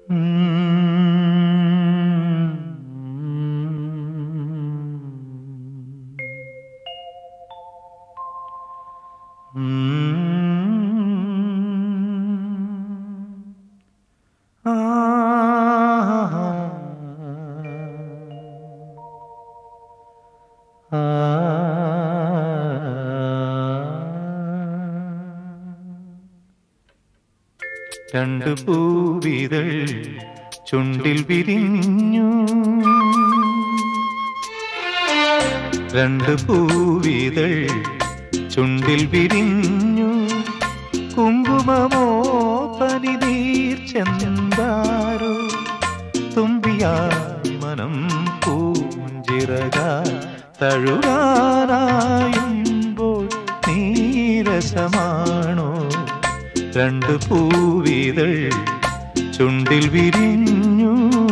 രണ്ട് പൂവിതൾ ചുണ്ടിൽ വിരിഞ്ഞു രണ്ട് പൂവിതൾ ചുണ്ടിൽ വിരിഞ്ഞു കുങ്കുമമോ പനിനീർ ചെന്താരോ തുമ്പിയായി മനം പൂഞ്ചിറക തഴുകാനായുമ്പോൾ നീരസമാണോ രണ്ട് പൂവിതൾ ചുണ്ടിൽ വിരിഞ്ഞു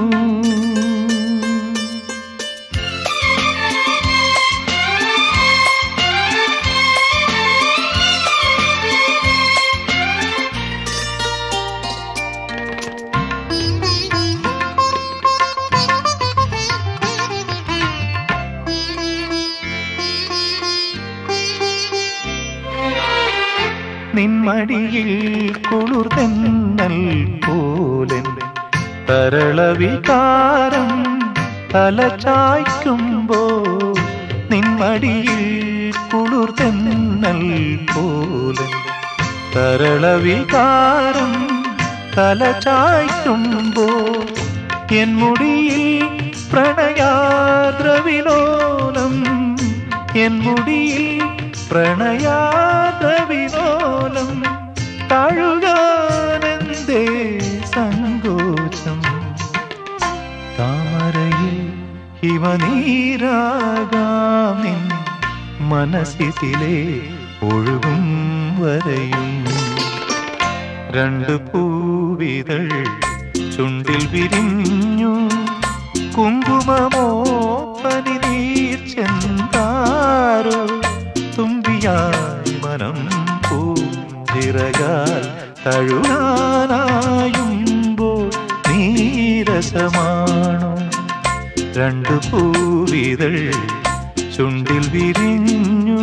നിന്മടിയിൽ കുളിർതെന്നൽ പോലൻ തരളവികാരം തലചായ്ക്കുമ്പോ നിന്മടിയിൽ കുളിർതെന്നൽ പോലൻ തരളവികാരം തലചായ്ക്കുമ്പോ എൻ മുടിയിൽ പ്രണയാദ്രവിലോലം എൻ മുടിയിൽ പ്രണയാദ്രവിലോലം തഴുകാനെന്തേ സങ്കോചം താമരയിൽ ഹിമനീരാകാം നിൻ മനസ്സിലെ ഒഴുകും വരയും രണ്ട് പൂവിതൾ ചുണ്ടിൽ വിരിഞ്ഞു കുങ്കുമമോ പനിനീർ ചെന്താരോ തുമ്പിയായി മനം പൂഞ്ചിറകാൽ തഴുകാനായുമ്പോൾ നീരസമാണോ രണ്ട് പൂവിതൾ ചുണ്ടിൽ വിരിഞ്ഞു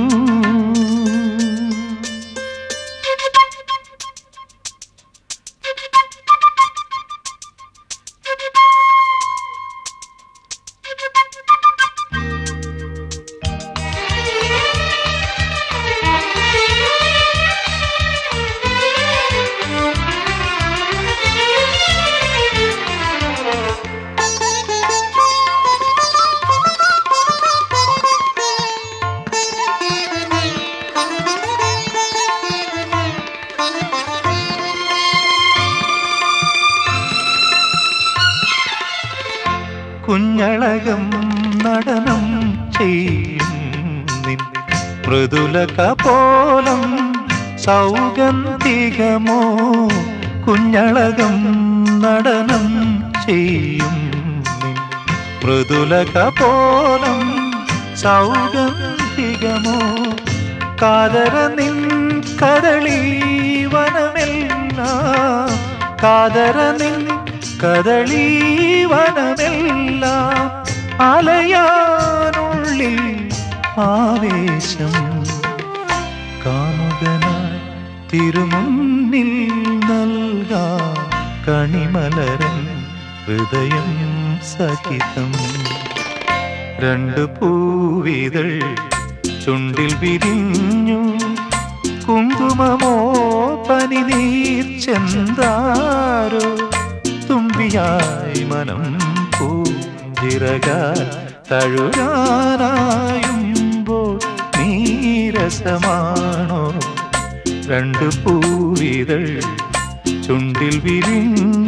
കുഞ്ഞളകം നടനം ചെയ്യും നിൻ മൃദുല കപോലം സൗഗന്ധികമോ കുഞ്ഞളകം നടനം ചെയ്യും നിൻ മൃദുല കപോലം സൗഗന്ധികമോ കാതര നിൻ കദളി വനമെല്ലാം കാതര നിൻ കദളി വനമെല്ലാം അലയാനുള്ളിൽ ആവേശം കാമുകനായി തിരുമുന്നിൽ നൽകാ കണിമലരൻ ഹൃദയം സഹിതം രണ്ട് പൂവിതൾ ചുണ്ടിൽ വിരിഞ്ഞു കുങ്കുമമോ പനിനീർ ചെന്താരോ തുമ്പിയായി മനം പൂഞ്ചിറകാൽ തഴുകാനായുമ്പോൾ നീരസമാണോ രണ്ട് പൂവിതൾ ചുണ്ടിൽ വിരിഞ്ഞു